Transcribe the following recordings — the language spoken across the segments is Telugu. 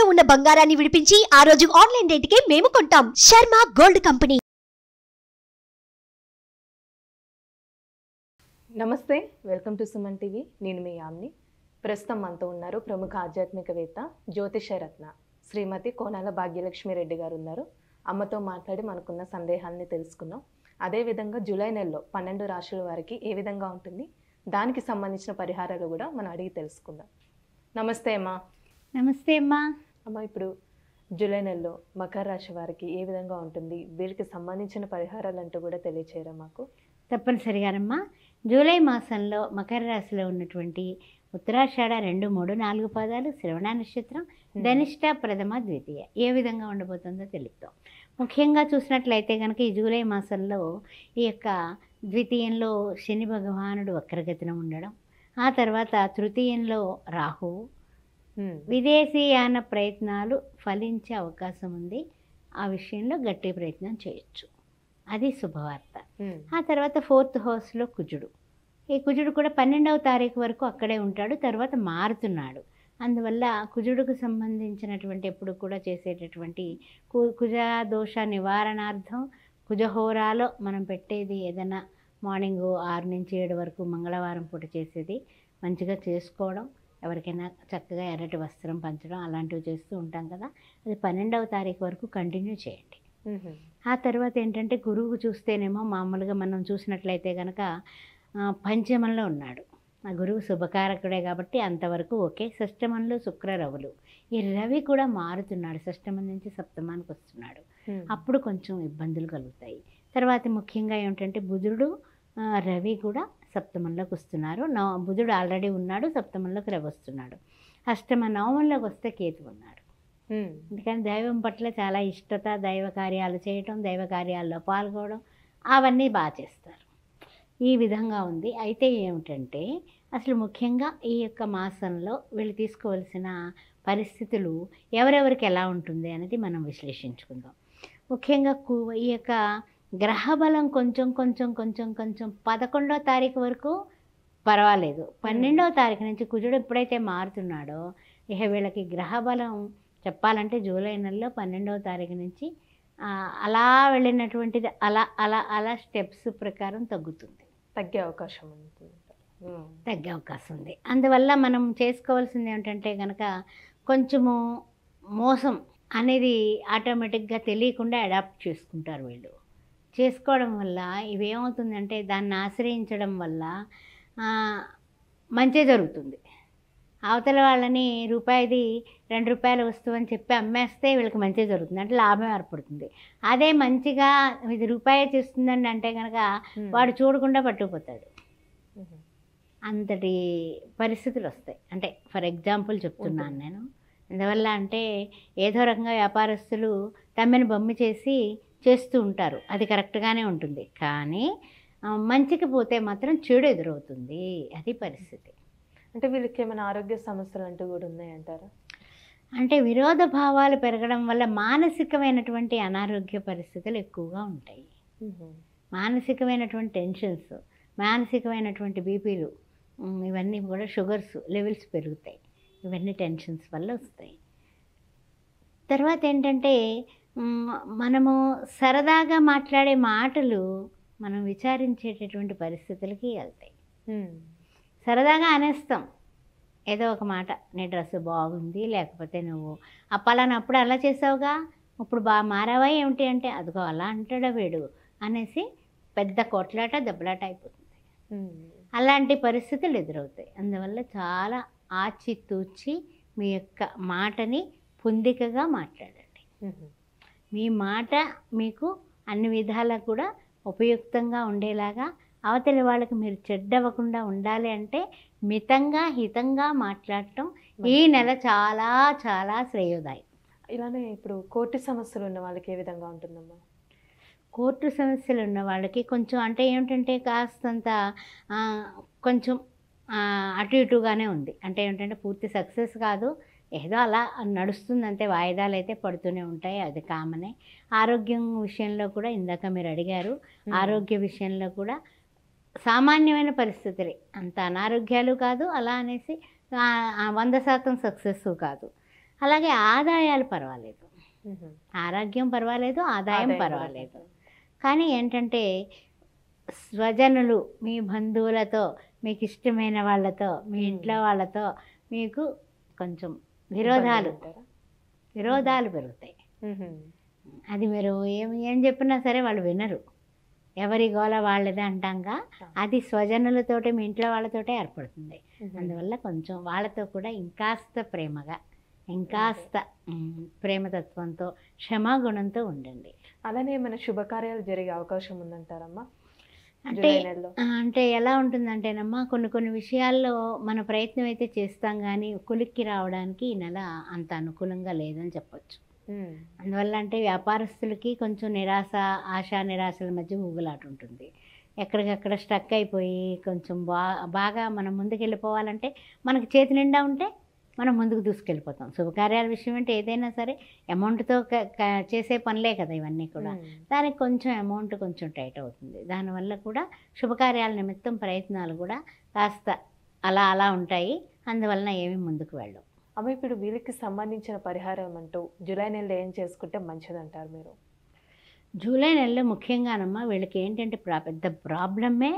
తాకట్టులో ఉన్న బంగారాన్ని విడిపించి ఆ రోజు ఆన్లైన్ రేటుకే మేము కొంటాం శర్మ గోల్డ్ కంపెనీ నమస్తే వెల్కమ్ టు సుమన్ టీవీ నేను మీ యామ్ని ప్రస్తుతం మనతో ఉన్నారు ప్రముఖ ఆధ్యాత్మికవేత్త జ్యోతిష రత్న శ్రీమతి కోనాల భాగ్యలక్ష్మి రెడ్డి గారు ఉన్నారు అమ్మతో మాట్లాడి మనకున్న సందేహాల్ని తెలుసుకుందాం అదేవిధంగా జూలై నెలలో పన్నెండు రాశుల వారికి ఏ విధంగా ఉంటుంది దానికి సంబంధించిన పరిహారాలు కూడా మనం అడిగి తెలుసుకుందాం నమస్తే అమ్మా నమస్తే అమ్మా అమ్మ ఇప్పుడు జూలై నెలలో మకర రాశి వారికి ఏ విధంగా ఉంటుంది వీరికి సంబంధించిన పరిహారాలు అంటూ కూడా తెలియచేయరా మాకు తప్పనిసరిగానమ్మా జూలై మాసంలో మకర రాశిలో ఉన్నటువంటి ఉత్తరాషాఢ రెండు మూడు నాలుగు పాదాలు శ్రవణ నక్షత్రం ధనిష్ట ప్రథమ ద్వితీయ ఏ విధంగా ఉండబోతుందో తెలుపుతాం ముఖ్యంగా చూసినట్లయితే కనుక ఈ జూలై మాసంలో ఈ యొక్క ద్వితీయంలో శని భగవానుడు వక్రగతిన ఉండడం ఆ తర్వాత తృతీయంలో రాహువు ఉమ్. విదేశీయాన ప్రయత్నాలు ఫలించే అవకాశం ఉంది ఆ విషయంలో గట్టి ప్రయత్నం చేయొచ్చు అది శుభవార్త ఉమ్. ఆ తర్వాత ఫోర్త్ హౌస్లో కుజుడు ఈ కుజుడు కూడా పన్నెండవ తారీఖు వరకు అక్కడే ఉంటాడు తర్వాత మారుతున్నాడు అందువల్ల కుజుడుకు సంబంధించినటువంటి ఎప్పుడు కూడా చేసేటటువంటి కు కుజ దోష నివారణార్థం కుజహోరాలో మనం పెట్టేది ఏదైనా మార్నింగ్ ఆరు నుంచి ఏడు వరకు మంగళవారం పూట చేసేది మంచిగా చేసుకోవడం ఎవరికైనా చక్కగా ఎర్రటి వస్త్రం పంచడం అలాంటివి చేస్తూ ఉంటాం కదా అది పన్నెండవ తారీఖు వరకు కంటిన్యూ చేయండి ఉమ్. ఆ తర్వాత ఏంటంటే గురువు చూస్తేనేమో మామూలుగా మనం చూసినట్లయితే కనుక ఆ, పంచమంలో ఉన్నాడు ఆ గురువు శుభకారకుడే కాబట్టి అంతవరకు ఓకే షష్టమంలో శుక్ర రవులు ఈ రవి కూడా మారుతున్నాడు షష్టమం నుంచి సప్తమానికి వస్తున్నాడు ఉమ్. అప్పుడు కొంచెం ఇబ్బందులు కలుగుతాయి తర్వాత ముఖ్యంగా ఏమిటంటే బుధుడు ఆ, రవి కూడా సప్తమంలోకి వస్తున్నారు నవ బుధుడు ఆల్రెడీ ఉన్నాడు సప్తమంలోకి రవి వస్తున్నాడు అష్టమ నవమంలోకి వస్తే కేతు ఉన్నాడు ఉమ్. అందుకని దైవం పట్ల చాలా ఇష్టత దైవ కార్యాలు చేయటం దైవ కార్యాల్లో పాల్గొనడం అవన్నీ బాగా చేస్తారు ఈ విధంగా ఉంది అయితే ఏమిటంటే అసలు ముఖ్యంగా ఈ యొక్క మాసంలో వీళ్ళు తీసుకోవాల్సిన పరిస్థితులు ఎవరెవరికి ఎలా ఉంటుంది అనేది మనం విశ్లేషించుకుందాం ముఖ్యంగా కు- ఈ యొక్క గ్రహబలం కొంచెం కొంచెం కొంచెం కొంచెం పదకొండో తారీఖు వరకు పర్వాలేదు పన్నెండవ తారీఖు నుంచి కుజుడు ఎప్పుడైతే మారుతున్నాడో ఇక వీళ్ళకి గ్రహబలం చెప్పాలంటే జూలై నెలలో పన్నెండవ తారీఖు నుంచి ఆ, అలా వెళ్ళినటువంటిది అలా అలా అలా స్టెప్స్ ప్రకారం తగ్గుతుంది తగ్గే అవకాశం ఉంటుంది ఉమ్. తగ్గే అవకాశం ఉంది అందువల్ల మనం చేసుకోవాల్సింది ఏమిటంటే కనుక కొంచెము మోసం అనేది ఆటోమేటిక్గా తెలియకుండా అడాప్ట్ చేసుకుంటారు వీళ్ళు చేసుకోవడం వల్ల ఇవేమవుతుందంటే దాన్ని ఆశ్రయించడం వల్ల ఆ, మంచే జరుగుతుంది అవతల వాళ్ళని రూపాయిది రెండు రూపాయల వస్తువు అని చెప్పి అమ్మేస్తే వీళ్ళకి మంచి జరుగుతుంది అంటే లాభం ఏర్పడుతుంది అదే మంచిగా ఇది రూపాయి చేస్తుందండి అంటే కనుక ఉమ్. వాడు చూడకుండా పట్టుకుపోతాడు ఉమ్. అంతటి పరిస్థితులు వస్తాయి అంటే ఫర్ ఎగ్జాంపుల్ చెప్తున్నాను ఉంటుంది. నేను ఎందువల్ల అంటే ఏదో రకంగా వ్యాపారస్తులు తమ్మిని బొమ్మి చేసి చేస్తూ ఉంటారు అది కరెక్ట్గానే ఉంటుంది కానీ ఆ, మంచికి పోతే మాత్రం చెడు ఎదురవుతుంది అది పరిస్థితి అంటే వీళ్ళకి ఏమైనా ఆరోగ్య సమస్యలు అంటూ కూడా ఉన్నాయంటారా అంటే విరోధ భావాలు పెరగడం వల్ల మానసికమైనటువంటి అనారోగ్య పరిస్థితులు ఎక్కువగా ఉంటాయి మానసికమైనటువంటి టెన్షన్స్ మానసికమైనటువంటి బీపీలు ఉమ్, ఇవన్నీ కూడా షుగర్స్ లెవెల్స్ పెరుగుతాయి ఇవన్నీ టెన్షన్స్ వల్ల వస్తాయి తర్వాత ఏంటంటే ఉమ్, మనము సరదాగా మాట్లాడే మాటలు మనం విచారించేటటువంటి పరిస్థితులకి వెళ్తాయి ఉమ్. సరదాగా అనేస్తాం ఏదో ఒక మాట నీ డ్రెస్ బాగుంది లేకపోతే నువ్వు ఆ పలానప్పుడు అలా చేసావుగా ఇప్పుడు బాగా మారావా ఏమిటి అంటే అదిగో అలా అంటాడా వీడు అనేసి పెద్ద కొట్లాట దెబ్బలాట అయిపోతుంది ఉమ్. అలాంటి పరిస్థితులు ఎదురవుతాయి అందువల్ల చాలా ఆచితూచి మీ యొక్క మాటని పొందికగా మాట్లాడండి ఉమ్. మీ మాట మీకు అన్ని విధాలా కూడా ఉపయుక్తంగా ఉండేలాగా అవతలి వాళ్ళకి మీరు చెడ్డవ్వకుండా ఉండాలి అంటే మితంగా హితంగా మాట్లాడటం ఈ నెల చాలా చాలా శ్రేయోదాయం ఇలానే ఇప్పుడు కోర్టు సమస్యలు ఉన్న వాళ్ళకి ఏ విధంగా ఉంటుందమ్మా కోర్టు సమస్యలు ఉన్న వాళ్ళకి కొంచెం అంటే ఏమిటంటే కాస్తంత ఆ, కొంచెం ఆ, అటు ఇటుగానే ఉంది అంటే ఏంటంటే పూర్తి సక్సెస్ కాదు ఏదో అలా నడుస్తుంది అంతే వాయిదాలు అయితే పడుతూనే ఉంటాయి అది కామనే ఆరోగ్యం విషయంలో కూడా ఇందాక మీరు అడిగారు ఆరోగ్య విషయంలో కూడా సామాన్యమైన పరిస్థితులే అంత అనారోగ్యాలు కాదు అలా అనేసి ఆ, ఆ వంద శాతం సక్సెస్ కాదు అలాగే ఆదాయాలు పర్వాలేదు మ్మ్. ఆరోగ్యం పర్వాలేదు ఆదాయం ఆదాయం పర్వాలేదు కానీ ఏంటంటే స్వజనులు మీ బంధువులతో మీకు ఇష్టమైన వాళ్ళతో మీ మ్మ్. ఇంట్లో వాళ్ళతో మీకు కొంచెం విరోధాలు ఇబ్బందులు ఉంటారా? విరోధాలు పెరుగుతాయి మ్మ్. అది మీరు ఏం ఏం చెప్పినా సరే వాళ్ళు వినరు ఎవరి గోల వాళ్ళదే అంటాంగా అది స్వజనులతోటి మీ ఇంట్లో వాళ్ళతోటే ఏర్పడుతుంది మ్మ్. అందువల్ల కొంచెం వాళ్ళతో కూడా ఇంకాస్త ప్రేమగా ఇంకాస్త మ్, ప్రేమతత్వంతో క్షమాగుణంతో ఉండండి అలానే ఏమైనా శుభకార్యాలు జరిగే అవకాశం ఉందంటారమ్మా అంటే జూలై నెలలో ఆ, అంటే ఎలా ఉంటుందంటేనమ్మా కొన్ని కొన్ని విషయాల్లో మన ప్రయత్నం అయితే చేస్తాం కానీ కులిక్కి రావడానికి ఈ నెల అంత అనుకూలంగా లేదని చెప్పొచ్చు మ్మ్. అందువల్ల అంటే వ్యాపారస్తులకి కొంచెం నిరాశ ఆశ నిరాశల మధ్య ఊగులాట ఉంటుంది ఎక్కడికక్కడ స్టక్ అయిపోయి కొంచెం బా బాగా మనం ముందుకు వెళ్ళిపోవాలంటే మనకి చేతి నిండా ఉంటే మనం ముందుకు దూసుకెళ్ళిపోతాం శుభకార్యాల విషయం అంటే ఏదైనా సరే అమౌంట్తో క- క- చేసే పనులే కదా ఇవన్నీ కూడా మ్మ్. దానికి కొంచెం అమౌంట్ కొంచెం టైట్ అవుతుంది దానివల్ల కూడా శుభకార్యాల నిమిత్తం ప్రయత్నాలు కూడా కాస్త అలా అలా ఉంటాయి అందువలన ఏమీ ముందుకు వెళ్ళవు అమ్మ ఇప్పుడు వీళ్ళకి సంబంధించిన పరిహారం అంటూ జూలై నెలలో ఏం చేసుకుంటే మంచిదంటారు మీరు జూలై నెలలో ముఖ్యంగానమ్మా వీళ్ళకి ఏంటంటే ప్రా పెద్ద ప్రాబ్లమే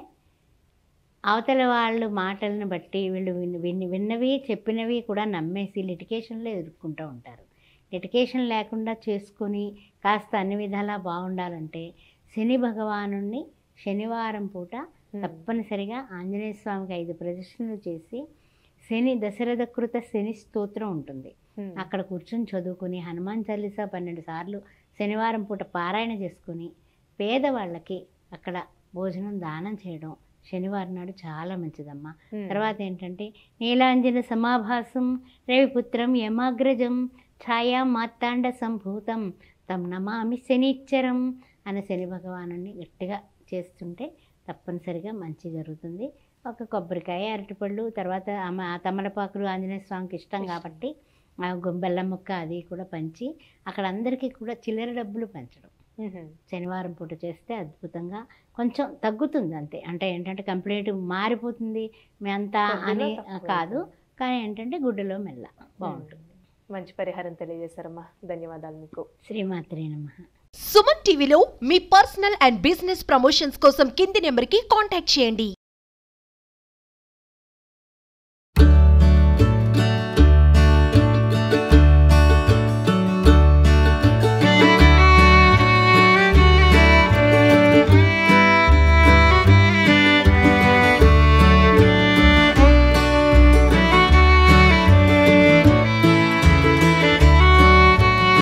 అవతల వాళ్ళు మాటలను బట్టి వీళ్ళు విన్ విన్ విన్నవి చెప్పినవి కూడా నమ్మేసి లిటికేషన్లో ఎదుర్కొంటూ ఉంటారు లిటికేషన్ లేకుండా చేసుకొని కాస్త అన్ని విధాలా బాగుండాలంటే శని భగవానుణ్ణి శనివారం పూట తప్పనిసరిగా ఆంజనేయ స్వామికి ఐదు ప్రదక్షిణలు చేసి శని దశరథ కృత శని స్తోత్రం ఉంటుంది మ్మ్. అక్కడ కూర్చొని చదువుకుని హనుమాన్ చాలీసా పన్నెండు సార్లు శనివారం పూట పారాయణ చేసుకుని పేదవాళ్ళకి అక్కడ భోజనం దానం చేయడం శనివారం నాడు చాలా మంచిదమ్మా మ్మ్. తర్వాత ఏంటంటే నీలాంజన సమాభాసం రవిపుత్రం యమాగ్రజం ఛాయా మార్తాండ సంభూతం తం నమామి శనిచ్చరం అనే శని భగవాను గట్టిగా చేస్తుంటే తప్పనిసరిగా మంచి జరుగుతుంది ఒక కొబ్బరికాయ అరటిపళ్ళు తర్వాత అమ- ఆ తమలపాకులు ఆంజనేయ స్వామికి ఇష్టం ఇష్టం. కాబట్టి ఆ గు- బెల్లం ముక్క అది కూడా పంచి అక్కడ అందరికీ కూడా చిల్లర డబ్బులు పంచడం మ్మ్. శనివారం పూట చేస్తే అద్భుతంగా కొంచెం తగ్గుతుంది అంతే అంటే ఏంటంటే కంప్లీట్ మారిపోతుంది మీ అంతా కొద్దిగా అని తక్కువ కాదు అవుతుంది. కానీ ఏంటంటే గుడ్డలో మెల్ల బాగుంటుంది మంచి పరిహారం తెలియజేశారమ్మా ధన్యవాదాలు మీకు శ్రీమాత్రే నమ సుమన్ టీవీలో మీ పర్సనల్ అండ్ బిజినెస్ ప్రమోషన్స్ కోసం కింది నెంబర్కి కాంటాక్ట్ చేయండి